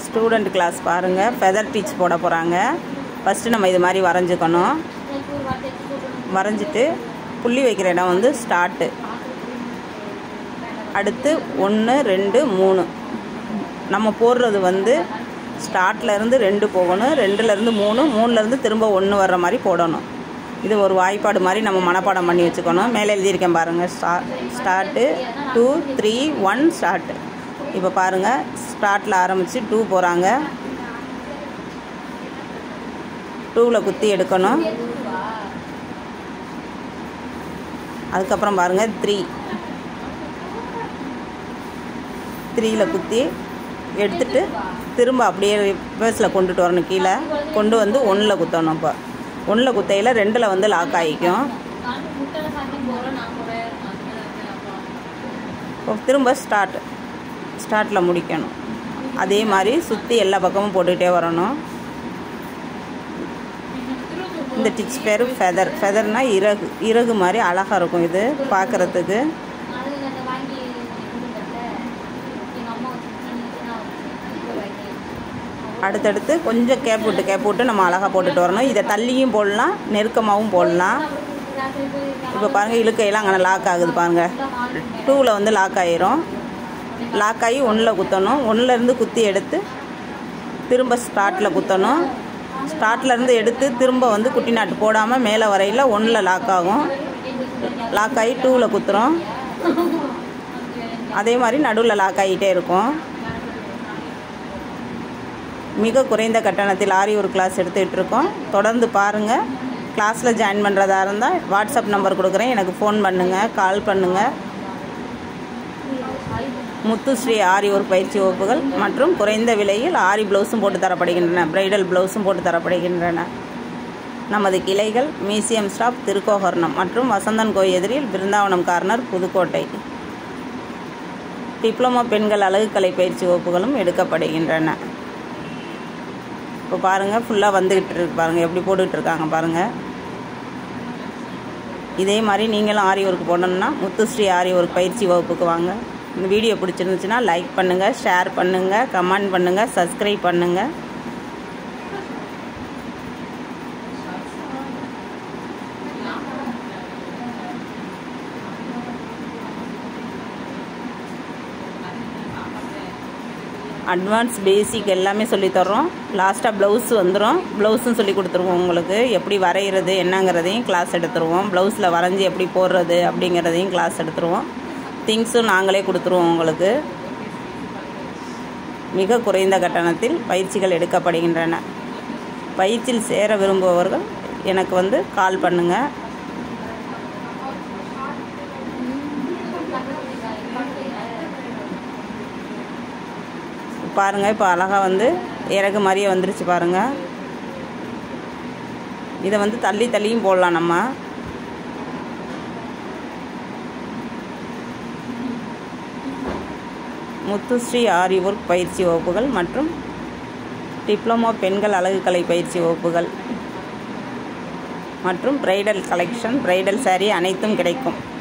student class பாருங்கள் feather teach போட போகிறாங்க ஃபஸ்ட்டு நம்ம இது மாதிரி வரைஞ்சிக்கணும் வரைஞ்சிட்டு புள்ளி வைக்கிற இடம் வந்து ஸ்டார்ட்டு அடுத்து ஒன்று ரெண்டு மூணு நம்ம போடுறது வந்து ஸ்டார்ட்லேருந்து ரெண்டு போகணும் ரெண்டுலேருந்து மூணு மூணுலேருந்து திரும்ப ஒன்று வர்ற மாதிரி போடணும் இது ஒரு வாய்ப்பாடு மாதிரி நம்ம மனப்பாடம் பண்ணி வச்சுக்கணும் மேலே எழுதியிருக்கேன் பாருங்கள் ஸ்டா start two three one start இப்போ பாருங்கள் ஸ்டார்ட்டில் ஆரம்பித்து டூ போகிறாங்க டூவில் குத்தி எடுக்கணும் அதுக்கப்புறம் பாருங்கள் த்ரீ த்ரீயில் குத்தி எடுத்துட்டு திரும்ப அப்படியே ரிவர்ஸில் கொண்டுட்டு வரணும் கீழே கொண்டு வந்து ஒன்றில் குத்தணும் இப்போ ஒன்றில் குத்தையில் ரெண்டில் வந்து லாக் ஆகிக்கும் இப்போ திரும்ப ஸ்டார்ட் ஸ்டார்ட்டில் முடிக்கணும் அதே மாதிரி சுற்றி எல்லா பக்கமும் போட்டுக்கிட்டே வரணும் இந்த டிச் பேர் ஃபெதர் ஃபெதர்னால் இறகு இறகு மாதிரி அழகாக இருக்கும் இது பார்க்குறதுக்கு அடுத்தடுத்து கொஞ்சம் கேப் விட்டு கேப் விட்டு நம்ம அழகாக போட்டுட்டு வரணும் இதை தள்ளியும் போடலாம் நெருக்கமாகவும் போடலாம் இப்போ பாருங்கள் இழுக்கையெல்லாம் அங்கே லாக் ஆகுது பாருங்கள் டூவில் வந்து லாக் ஆயிரும் லாக் ஆகி ஒன்றில் குத்தணும் ஒன்றுலேருந்து குத்தி எடுத்து திரும்ப ஸ்டார்ட்டில் குத்தணும் ஸ்டார்ட்லேருந்து எடுத்து திரும்ப வந்து குட்டி நாட்டு போடாமல் மேலே வரையில் ஒன்றில் லாக் ஆகும் லாக் ஆகி டூவில் குத்துறோம் அதே மாதிரி நடுவில் லாக் ஆகிட்டே இருக்கும் மிக குறைந்த கட்டணத்தில் ஆரி ஒரு கிளாஸ் எடுத்துகிட்டு இருக்கோம் தொடர்ந்து பாருங்கள் கிளாஸில் ஜாயின் பண்ணுறதா இருந்தால் வாட்ஸ்அப் நம்பர் கொடுக்குறேன் எனக்கு ஃபோன் பண்ணுங்கள் கால் பண்ணுங்கள் முத்துஸ்ரீ ஆரி ஒரு பயிற்சி வகுப்புகள் மற்றும் குறைந்த விலையில் ஆரி ப்ளவுஸும் போட்டு தரப்படுகின்றன பிரைடல் ப்ளவுஸும் போட்டு தரப்படுகின்றன நமது கிளைகள் மியூசியம் ஸ்டாப் திருக்கோகர்ணம் மற்றும் வசந்தன் கோயில் எதிரில் பிருந்தாவனம் கார்னர் புதுக்கோட்டை டிப்ளமோ பெண்கள் அழகுக்கலை பயிற்சி வகுப்புகளும் எடுக்கப்படுகின்றன இப்போ பாருங்கள் ஃபுல்லாக வந்துக்கிட்டு இருக்கு பாருங்கள் எப்படி போட்டுக்கிட்டு இருக்காங்க பாருங்கள் இதே மாதிரி நீங்களும் ஆரி ஒர்க் போடணும்னா முத்துஸ்ரீ ஆரி ஒர்க் பயிற்சி வகுப்புக்கு வாங்க இந்த வீடியோ பிடிச்சிருந்துச்சுன்னா லைக் பண்ணுங்கள் ஷேர் பண்ணுங்கள் கமெண்ட் பண்ணுங்கள் சப்ஸ்கிரைப் பண்ணுங்கள் அட்வான்ஸ் பேசிக் எல்லாமே சொல்லித்தரோம் லாஸ்ட்டாக ப்ளவுஸ் வந்துடும் ப்ளவுஸும் சொல்லி கொடுத்துருவோம் உங்களுக்கு எப்படி வரைகிறது என்னங்கிறதையும் கிளாஸ் எடுத்துருவோம் ப்ளவுஸில் வரைஞ்சி எப்படி போடுறது அப்படிங்கிறதையும் கிளாஸ் எடுத்துருவோம் திங்ஸும் நாங்களே கொடுத்துருவோம் உங்களுக்கு மிக குறைந்த கட்டணத்தில் பயிற்சிகள் எடுக்கப்படுகின்றன பயிற்சியில் சேர விரும்புபவர்கள் எனக்கு வந்து கால் பண்ணுங்கள் பாருங்கள் இப்போ அழகாக வந்து இறகு மாதிரியே வந்துருச்சு பாருங்கள் இதை வந்து தள்ளி தள்ளியும் போடலாம் நம்ம முத்துஸ்ரீ ஆரி ஒர்க் பயிற்சி வகுப்புகள் மற்றும் டிப்ளமோ பெண்கள் அழகுக்கலை பயிற்சி வகுப்புகள் மற்றும் பிரைடல் கலெக்ஷன் பிரைடல் சாரீ அனைத்தும் கிடைக்கும்